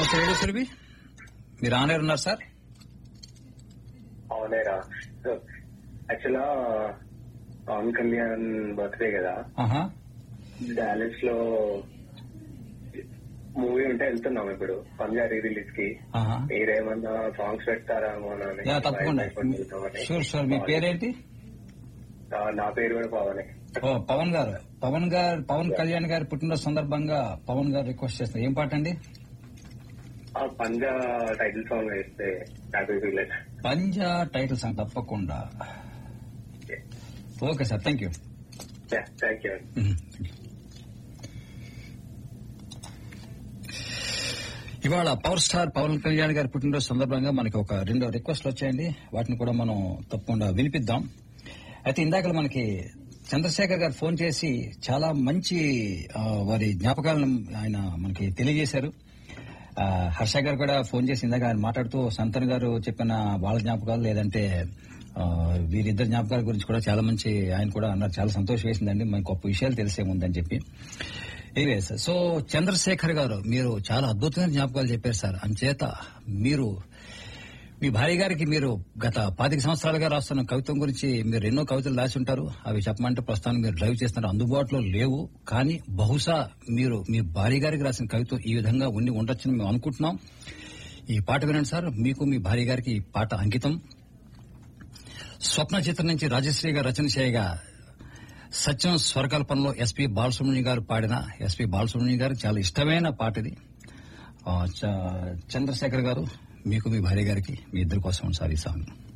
నమస్తే రేడియో సురభి మీరు ఆనర్ ఉన్నారు సార్ అవునేరా సో యాక్చువల్గా పవన్ కళ్యాణ్ బర్త్డే కదా ఆహా డాలస్ లో మూవీ ఉంటే వెళ్తున్నాం ఇప్పుడు పంజాబీ రిలీజ్ కి ఆహా మీరేమన్నా సాంగ్స్ పెడతారామో అని యా తప్పకుండా భయపడి వెళ్తామని. షూర్ షూర్ మీ పేరేంటి ఆ, నా పేరు కూడా పవనే ఓ పవన్ గారు పవన్ గారు పవన్ కళ్యాణ్ గారి పుట్టినరోజు సందర్భంగా పవన్ గారు రిక్వెస్ట్ చేస్తారు ఏం పాట అండి ఆ పంజా టైటిల్ సాంగ్ వేస్తే happy feel Panja title song తప్పకుండా okay sir thank you thank you ఇవాళ పవర్ స్టార్ పవన్ కళ్యాణ్ గారి పుట్టినరోజు సందర్భంగా మనకి ఒక రెండు రిక్వెస్ట్లు వచ్చాయండి వాటిని కూడా మనం తప్పకుండా వినిపిద్దాం అయితే ఇందాక మనకి చంద్రశేఖర్ గారు ఫోన్ చేసి చాలా మంచి ఆ, వారి జ్ఞాపకాలను ఆయన మనకి తెలియజేశారు ఆ, హర్ష గారు కూడా ఫోన్ చేసి ఇందాక ఆయన మాట్లాడుతూ సంతన్ గారు చెప్పిన వాళ్ళ జ్ఞాపకాలు లేదంటే ఆ, వీరిద్దరి జ్ఞాపకాల గురించి కూడా చాలా మంచి ఆయన కూడా అన్నారు చాలా సంతోషం వేసిందండి మనకు గొప్ప విషయాలు తెలిసేముందని చెప్పి ఎనీవేస్ సో చంద్రశేఖర్ గారు మీరు చాలా అద్భుతమైన జ్ఞాపకాలు చెప్పారు సార్ అంచేత మీరు మీ భార్య గారికి మీరు గత పాతిక సంవత్సరాలుగా రాస్తున్న కవిత్వం గురించి మీరు ఎన్నో కవితలు రాసి ఉంటారు అవి చెప్పమంటే ప్రస్తుతానికి మీరు డ్రైవ్ చేస్తున్నారు అందుబాటులో లేవు కానీ బహుశా మీరు మీ భార్య గారికి రాసిన కవిత్వం ఈ విధంగా ఉండి ఉండొచ్చని మేము అనుకుంటున్నాం ఈ పాట వినండి సార్ మీకు మీ భార్య గారికి ఈ పాట అంకితం స్వప్న చిత్రం నుంచి రాజశ్రీ గారు రచన చేయగా సత్యం స్వరకల్పనలో ఎస్పి బాలసుబ్రహ్మణ్యం గారు పాడిన ఎస్పి బాలసుబ్రహ్మణ్యం గారు చాలా ఇష్టమైన పాట ఇది ఆ, చ- చంద్రశేఖర్ గారు మీకు మీ భార్య గారికి మీ ఇద్దరి కోసం సార్ ఈ సాంగ్